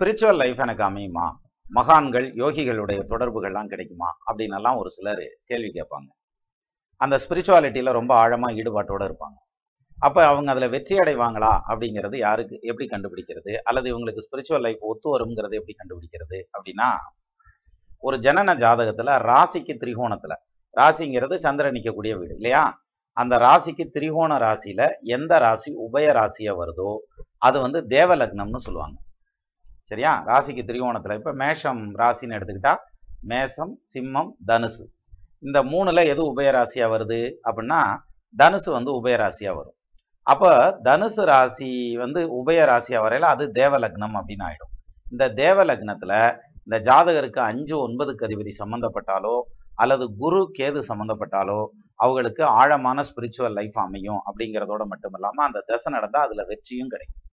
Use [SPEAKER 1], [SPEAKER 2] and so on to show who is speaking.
[SPEAKER 1] spiritual life எனக்கு அமையுமா மகான்கள் யோகிகளுடைய தொடர்புகள்லாம் கிடைக்குமா அப்படின்னு எல்லாம் ஒரு சிலர் கேள்வி கேட்பாங்க அந்த ஸ்பிரிச்சுவாலிட்டியில் ரொம்ப ஆழமாக ஈடுபாட்டோடு இருப்பாங்க அப்போ அவங்க அதில் வெற்றி அடைவாங்களா அப்படிங்கிறது யாருக்கு எப்படி கண்டுபிடிக்கிறது அல்லது இவங்களுக்கு ஸ்பிரிச்சுவல் லைஃப் ஒத்து வருங்கிறது எப்படி கண்டுபிடிக்கிறது அப்படின்னா ஒரு ஜனன ஜாதகத்தில் ராசிக்கு திரிகோணத்தில் ராசிங்கிறது சந்திரன் நிற்கக்கூடிய வீடு இல்லையா அந்த ராசிக்கு திரிகோண ராசியில் எந்த ராசி உபய ராசியாக வருதோ அது வந்து தேவ லக்னம்னு சொல்லுவாங்க சரியா ராசிக்கு திரிகோணத்தில் இப்போ மேஷம் ராசின்னு எடுத்துக்கிட்டா மேஷம் சிம்மம் தனுசு இந்த மூணில் எது உபயராசியாக வருது அப்படின்னா தனுசு வந்து உபயராசியாக வரும் அப்போ தனுசு ராசி வந்து உபயராசியாக வரையில அது தேவ லக்னம் அப்படின்னு ஆயிடும் இந்த தேவ லக்னத்தில் இந்த ஜாதகருக்கு அஞ்சு ஒன்பதுக்கு அதிபதி சம்மந்தப்பட்டாலோ அல்லது குரு கேது சம்மந்தப்பட்டாலோ அவங்களுக்கு ஆழமான ஸ்பிரிச்சுவல் லைஃப் அமையும் அப்படிங்கிறதோட மட்டும் இல்லாமல் அந்த தசை நடந்தால் அதில் வெற்றியும் கிடைக்கும்